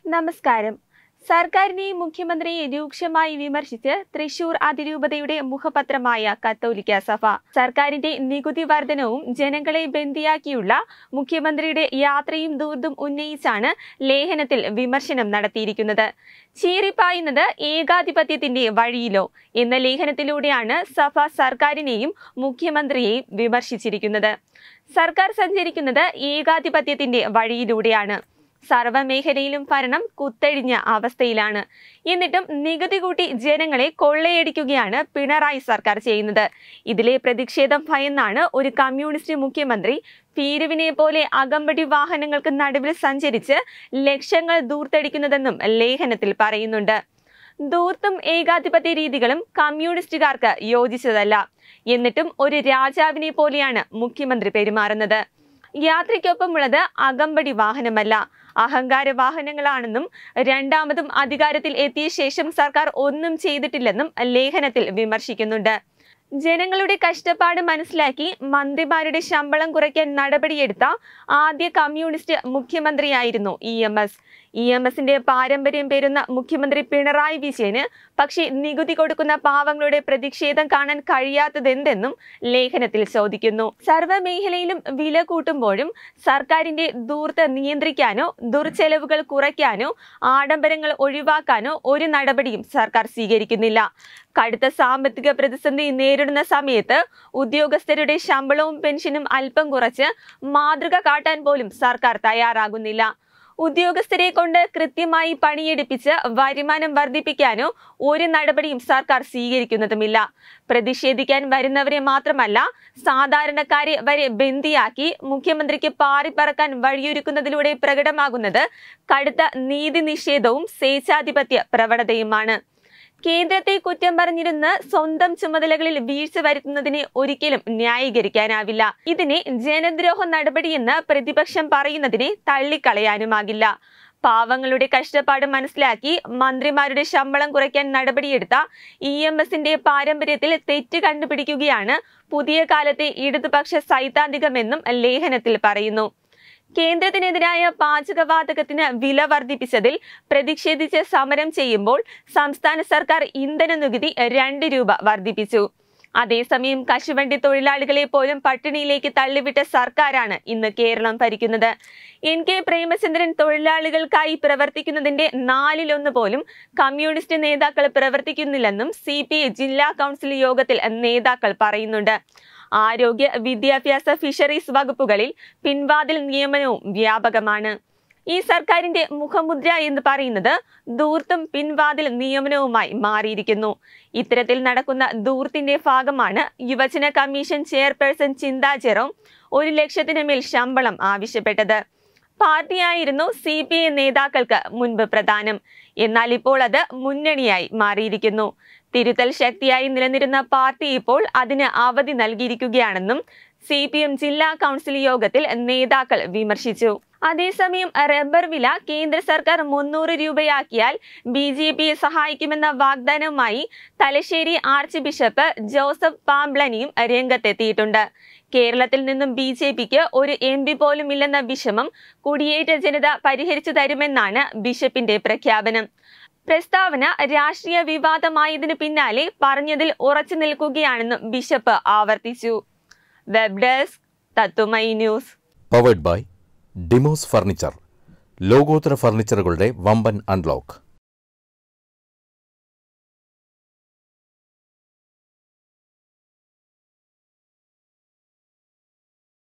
നമസ്കാരം സർക്കാരിനെയും മുഖ്യമന്ത്രിയെ രൂക്ഷമായി വിമർശിച്ച് തൃശൂർ അതിരൂപതയുടെ മുഖപത്രമായ കത്തോലിക്ക സഭ സർക്കാരിന്റെ നികുതി വർധനവും ജനങ്ങളെ ബന്ദിയാക്കിയുള്ള മുഖ്യമന്ത്രിയുടെ യാത്രയും ദൂർത്തും ഉന്നയിച്ചാണ് ലേഖനത്തിൽ വിമർശനം നടത്തിയിരിക്കുന്നത് ചീറിപ്പായുന്നത് ഏകാധിപത്യത്തിന്റെ വഴിയിലോ എന്ന ലേഖനത്തിലൂടെയാണ് സഭ സർക്കാരിനെയും മുഖ്യമന്ത്രിയെയും വിമർശിച്ചിരിക്കുന്നത് സർക്കാർ സഞ്ചരിക്കുന്നത് ഏകാധിപത്യത്തിന്റെ വഴിയിലൂടെയാണ് സർവ്വമേഖലയിലും ഭരണം കുത്തഴിഞ്ഞ അവസ്ഥയിലാണ് എന്നിട്ടും നികുതി കൂട്ടി ജനങ്ങളെ കൊള്ളയടിക്കുകയാണ് പിണറായി സർക്കാർ ചെയ്യുന്നത് ഇതിലെ പ്രതിഷേധം ഭയന്നാണ് ഒരു കമ്മ്യൂണിസ്റ്റ് മുഖ്യമന്ത്രി പീരുവിനെ പോലെ അകമ്പടി വാഹനങ്ങൾക്ക് നടുവിൽ സഞ്ചരിച്ച് ലക്ഷങ്ങൾ ദൂർത്തടിക്കുന്നതെന്നും ലേഖനത്തിൽ പറയുന്നുണ്ട് ദൂർത്തും ഏകാധിപത്യ രീതികളും കമ്മ്യൂണിസ്റ്റുകാർക്ക് യോജിച്ചതല്ല എന്നിട്ടും ഒരു രാജാവിനെ പോലെയാണ് മുഖ്യമന്ത്രി പെരുമാറുന്നത് യാത്രയ്ക്കൊപ്പമുള്ളത് അകമ്പടി വാഹനമല്ല അഹങ്കാര വാഹനങ്ങളാണെന്നും രണ്ടാമതും അധികാരത്തിൽ എത്തിയ ശേഷം സർക്കാർ ഒന്നും ചെയ്തിട്ടില്ലെന്നും ലേഖനത്തിൽ വിമർശിക്കുന്നുണ്ട് ജനങ്ങളുടെ കഷ്ടപ്പാട് മനസ്സിലാക്കി മന്ത്രിമാരുടെ ശമ്പളം കുറയ്ക്കാൻ നടപടിയെടുത്ത ആദ്യ കമ്മ്യൂണിസ്റ്റ് മുഖ്യമന്ത്രിയായിരുന്നു E M S E M എസിന്റെ പാരമ്പര്യം പേരുന്ന മുഖ്യമന്ത്രി പിണറായി വിജയന് പക്ഷേ നികുതി കൊടുക്കുന്ന പാവങ്ങളുടെ പ്രതിഷേധം കാണാൻ കഴിയാത്തതെന്തെന്നും ലേഖനത്തിൽ ചോദിക്കുന്നു സർവ്വമേഖലയിലും വില കൂട്ടുമ്പോഴും സർക്കാരിന്റെ ദൂർത്ത് നിയന്ത്രിക്കാനോ ദുർച്ചെലവുകൾ കുറയ്ക്കാനോ ആഡംബരങ്ങൾ ഒഴിവാക്കാനോ ഒരു നടപടിയും സർക്കാർ സ്വീകരിക്കുന്നില്ല കടുത്ത സാമ്പത്തിക പ്രതിസന്ധി നേരിടുന്ന സമയത്ത് ഉദ്യോഗസ്ഥരുടെ ശമ്പളവും പെൻഷനും അല്പം കുറച്ച് മാതൃക കാട്ടാൻ പോലും സർക്കാർ തയ്യാറാകുന്നില്ല ഉദ്യോഗസ്ഥരെ കൊണ്ട് കൃത്യമായി പണിയെടുപ്പിച്ച് വരുമാനം വർദ്ധിപ്പിക്കാനോ ഒരു നടപടിയും സർക്കാർ സ്വീകരിക്കുന്നതുമില്ല പ്രതിഷേധിക്കാൻ വരുന്നവരെ മാത്രമല്ല സാധാരണക്കാരെ വരെ ബന്ദിയാക്കി മുഖ്യമന്ത്രിക്ക് പാറിപ്പറക്കാൻ വഴിയൊരുക്കുന്നതിലൂടെ പ്രകടമാകുന്നത് കടുത്ത നീതി നിഷേധവും സ്വേച്ഛാധിപത്യ പ്രവണതയുമാണ് കേന്ദ്രത്തെ കുറ്റം പറഞ്ഞിരുന്ന് സ്വന്തം ചുമതലകളിൽ വീഴ്ച വരുത്തുന്നതിനെ ഒരിക്കലും ന്യായീകരിക്കാനാവില്ല ഇതിനെ ജനദ്രോഹ നടപടിയെന്ന് പ്രതിപക്ഷം പറയുന്നതിനെ തള്ളിക്കളയാനുമാകില്ല പാവങ്ങളുടെ കഷ്ടപ്പാട് മനസ്സിലാക്കി മന്ത്രിമാരുടെ ശമ്പളം കുറയ്ക്കാൻ നടപടിയെടുത്ത ഇ എം എസിന്റെ പാരമ്പര്യത്തിൽ തെറ്റ് കണ്ടുപിടിക്കുകയാണ് പുതിയ കാലത്തെ ഇടതുപക്ഷ സൈദ്ധാന്തികമെന്നും ലേഖനത്തിൽ പറയുന്നു കേന്ദ്രത്തിനെതിരായ പാചകവാതകത്തിന് വില വർദ്ധിപ്പിച്ചതിൽ പ്രതിഷേധിച്ച് സമരം ചെയ്യുമ്പോൾ സംസ്ഥാന സർക്കാർ ഇന്ധന നികുതി രണ്ട് രൂപ വർദ്ധിപ്പിച്ചു അതേസമയം കശുവണ്ടി തൊഴിലാളികളെ പോലും പട്ടിണിയിലേക്ക് തള്ളിവിട്ട സർക്കാരാണ് ഇന്ന് കേരളം ഭരിക്കുന്നത് എൻ കെ പ്രേമചന്ദ്രൻ തൊഴിലാളികൾക്കായി പ്രവർത്തിക്കുന്നതിന്റെ നാലിലൊന്ന് പോലും കമ്മ്യൂണിസ്റ്റ് നേതാക്കൾ പ്രവർത്തിക്കുന്നില്ലെന്നും സി ജില്ലാ കൗൺസിൽ യോഗത്തിൽ നേതാക്കൾ പറയുന്നുണ്ട് ആരോഗ്യ വിദ്യാഭ്യാസ ഫിഷറീസ് വകുപ്പുകളിൽ പിൻവാതിൽ നിയമനവും വ്യാപകമാണ് ഈ സർക്കാരിന്റെ മുഖമുദ്ര എന്ന് പറയുന്നത് ദൂർത്തും പിൻവാതിൽ നിയമനവുമായി മാറിയിരിക്കുന്നു ഇത്തരത്തിൽ നടക്കുന്ന ദൂർത്തിന്റെ ഭാഗമാണ് യുവജന കമ്മീഷൻ ചെയർപേഴ്സൺ ചിന്താ ജെറോം ഒരു ലക്ഷത്തിന് മേൽ ശമ്പളം ആവശ്യപ്പെട്ടത് പാർട്ടിയായിരുന്നു സി പി ഐ നേതാക്കൾക്ക് മുൻപ് പ്രധാനം എന്നാൽ ഇപ്പോൾ അത് മുന്നണിയായി മാറിയിരിക്കുന്നു തിരുത്തൽ ശക്തിയായി നിലനിരുന്ന പാർട്ടി ഇപ്പോൾ അതിന് അവധി നൽകിയിരിക്കുകയാണെന്നും സി പി എം ജില്ലാ കൗൺസിൽ യോഗത്തിൽ നേതാക്കൾ വിമർശിച്ചു അതേസമയം റബ്ബർ വില കേന്ദ്ര സർക്കാർ മുന്നൂറ് രൂപയാക്കിയാൽ ബി ജെ പിയെ സഹായിക്കുമെന്ന വാഗ്ദാനവുമായി തലശ്ശേരി ആർച്ച് ബിഷപ്പ് ജോസഫ് പാംബ്ലനിയും രംഗത്തെത്തിയിട്ടുണ്ട് കേരളത്തിൽ നിന്നും ബി ജെ പിക്ക് ഒരു എം പി പോലും ഇല്ലെന്ന വിഷമം കുടിയേറ്റ ജനത പരിഹരിച്ചു തരുമെന്നാണ് ബിഷപ്പിന്റെ പ്രഖ്യാപനം പ്രസ്താവന രാഷ്ട്രീയ വിവാദമായതിനു പിന്നാലെ പറഞ്ഞതിൽ ഉറച്ചു നിൽക്കുകയാണെന്നും ബിഷപ്പ് ആവർത്തിച്ചു വെബ് ഡെസ്ക് തത്തുമൈ ന്യൂസ് പവേഡ് ബൈ ഡിമോസ് ഫർണിച്ചർ ലോകോത്തര ഫർണിച്ചറുകളുടെ വമ്പൻ അൺലോക്ക്